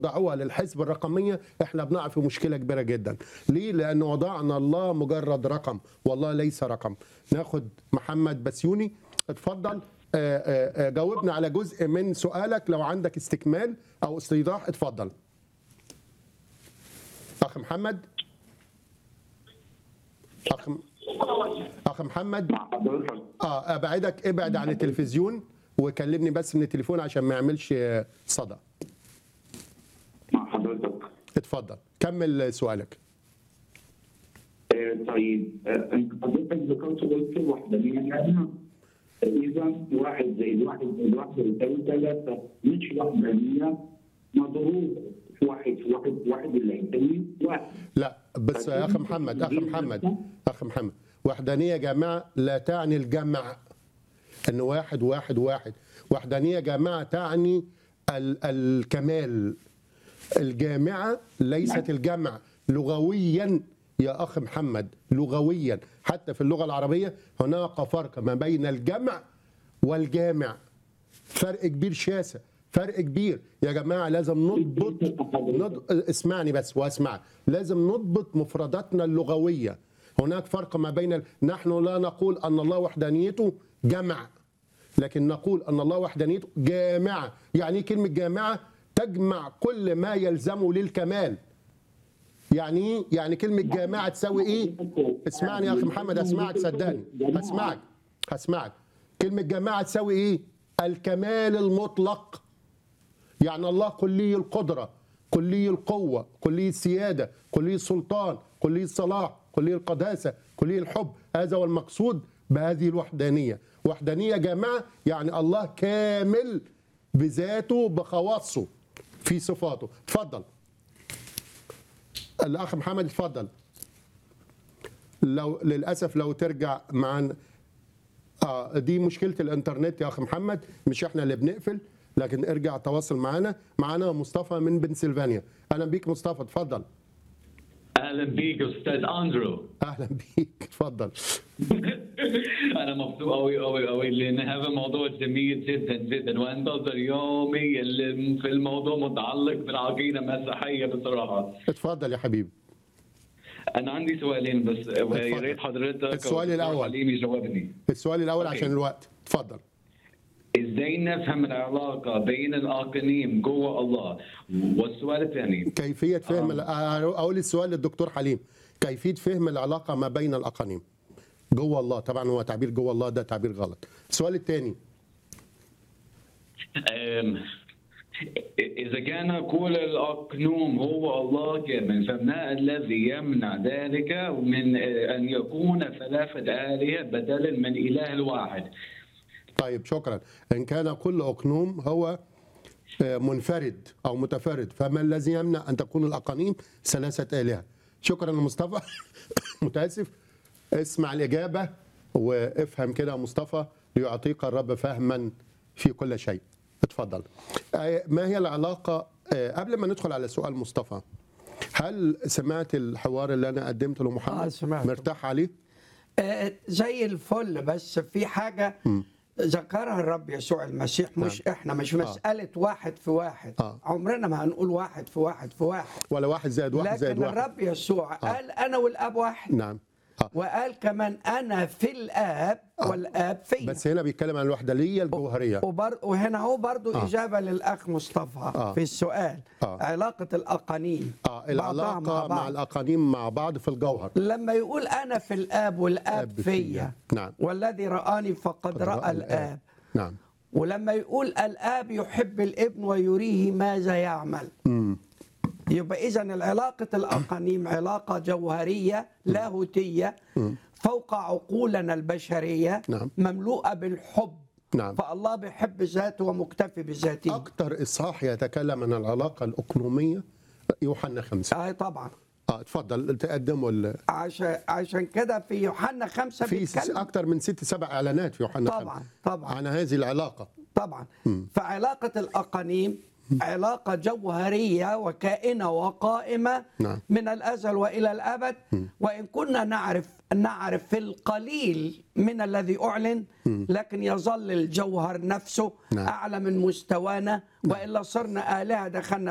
ضعوها للحسب الرقمية احنا بنقع في مشكلة كبيرة جدا ليه؟ لأن وضعنا الله مجرد رقم والله ليس رقم ناخد محمد بسيوني اتفضل آه، آه، آه، جاوبنا على جزء من سؤالك لو عندك استكمال أو استيضاح اتفضل أخ محمد أخ أخ محمد مع حضرتك اه ابعدك ابعد عن التلفزيون وكلمني بس من التليفون عشان ما يعملش آه، صدى مع حضرتك اتفضل كمل سؤالك آه، طيب آه، انت حضرتك ذكرت قلت وحدانية كاملة اذا واحد زائد واحد زائد واحد يساوي ثلاثة مش وحدانية مضروبة في واحد في واحد في واحد اللي هيساوي واحد لا بس يا اخ محمد اخ محمد اخ محمد وحدانيه جماعه لا تعني الجمع ان واحد واحد واحد وحدانيه جماعه تعني ال- الكمال الجامعه ليست الجمع لغويا يا اخ محمد لغويا حتى في اللغه العربيه هناك فرق ما بين الجمع والجامع فرق كبير شاسع فرق كبير يا جماعه لازم نضبط نض... اسمعني بس واسمع لازم نضبط مفرداتنا اللغويه هناك فرق ما بين ال... نحن لا نقول ان الله وحدانيته جمع لكن نقول ان الله وحدانيته جامعه يعني ايه كلمه جامعه تجمع كل ما يلزمه للكمال يعني ايه يعني كلمه جامعه تساوي ايه اسمعني يا اخي محمد اسمعك صدقني اسمعك هسمعك كلمه جماعه تساوي ايه الكمال المطلق يعني الله كلي القدره كلي القوه كلي السياده كلي السلطان كلي الصلاح كلي القداسه كلي الحب هذا هو المقصود بهذه الوحدانيه وحدانيه جماعه يعني الله كامل بذاته بخواصه في صفاته اتفضل الاخ محمد اتفضل لو للاسف لو ترجع معانا اه دي مشكله الانترنت يا اخ محمد مش احنا اللي بنقفل لكن ارجع تواصل معانا معانا مصطفى من بنسلفانيا اهلا بيك مصطفى اتفضل اهلا بيك استاذ اندرو اهلا بيك اتفضل انا مبسوط قوي قوي قوي لان هذا موضوع جميل جدا جدا وانتظر يومي اللي في الموضوع متعلق بالعقيده المسيحيه بصراحه اتفضل يا حبيبي انا عندي سؤالين بس ويا ريت حضرتك السؤال أو الأول. حليم يجاوبني السؤال الاول أوكي. عشان الوقت اتفضل ازاي نفهم العلاقه بين الاقانيم جوه الله والسؤال الثاني كيفيه فهم آه. اقول السؤال للدكتور حليم كيفيه فهم العلاقه ما بين الاقانيم جوه الله طبعا هو تعبير جوه الله ده تعبير غلط السؤال الثاني أم، إذا كان كل الأقنوم هو الله كامل فما الذي يمنع ذلك من أن يكون ثلاثة آلهة بدلا من إله الواحد طيب شكرا ان كان كل اقنوم هو آه، منفرد او متفرد فما الذي يمنع ان تكون الاقانيم ثلاثه الهه شكرا يا مصطفى متاسف اسمع الاجابه وافهم كده يا مصطفى ليعطيك الرب فهما في كل شيء اتفضل آه، ما هي العلاقه آه، قبل ما ندخل على سؤال مصطفى هل سمعت الحوار اللي انا قدمته لمحمد آه، سمعته. مرتاح عليه آه، زي الفل بس في حاجة ذكرها الرب يسوع المسيح مش احنا مش مسألة واحد في واحد آه. عمرنا ما هنقول واحد في واحد في واحد ولا واحد زائد واحد زائد لكن واحد الرب يسوع قال أنا والآب واحد نعم آه. وقال كمان أنا في الآب والآب فيا بس هنا بيتكلم عن الوحدانيه الجوهريه وبر... وهنا هو برضو آه. إجابة للأخ مصطفى آه. في السؤال آه. علاقة الأقانيم اه بعضها العلاقه مع, بعض. الاقانيم مع بعض في الجوهر لما يقول أنا في الآب والآب الآب فيا فيا. نعم. والذي رآني فقد قد رأى الآب نعم ولما يقول الآب يحب الابن ويريه ماذا يعمل يبقى إذا العلاقة الأقانيم علاقة جوهرية لاهوتية فوق عقولنا البشرية نعم. مملوءة بالحب نعم فالله بيحب ذاته ومكتفي بذاته اكتر اصحاح يتكلم عن العلاقه الاقنوميه يوحنا خمسة آه طبعا اه اتفضل تقدموا ال... عشان عشان كده في يوحنا خمسة في س- بيتكلم اكتر من ست سبع اعلانات في يوحنا طبعاً، خمسة طبعاً. عن هذه العلاقه طبعا فعلاقة الأقانيم علاقة جوهرية وكائنة وقائمة نعم. من الأزل وإلى الأبد وإن كنا نعرف نعرف في القليل من الذي أعلن لكن يظل الجوهر نفسه نعم. أعلى من مستوانا وإلا صرنا آلهة دخلنا